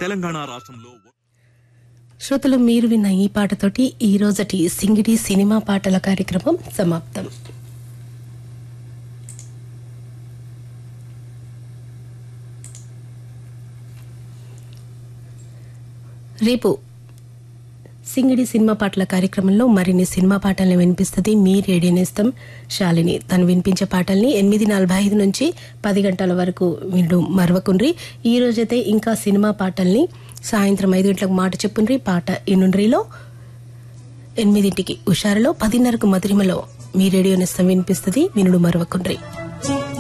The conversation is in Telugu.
తెలంగాణ రాష్ట్రంలో శ్రోతలు మీరు విన్న ఈ పాటతోటి ఈ రోజటి సింగిడి సినిమా పాటల కార్యక్రమం సమాప్తం రేపు సింగిడి సినిమా పాటల కార్యక్రమంలో మరిన్ని సినిమా పాటల్ని వినిపిస్తుంది మీ రేడియో నేస్తం శాలిని తను వినిపించే పాటల్ని ఎనిమిది నలభై ఐదు నుంచి పది గంటల వరకు మీరు మరవకుండ్రి ఈ రోజైతే ఇంకా సినిమా పాటల్ని సాయంత్రం ఐదు గంటలకు మాట చెప్పుండ్రి పాట ఇనుండ్రిలో ఎనిమిదింటికి హుషారులో పదిన్నరకు మధురిమలో మీ రేడియో నేస్తం వినిపిస్తుంది వినుడు మరవకుండ్రి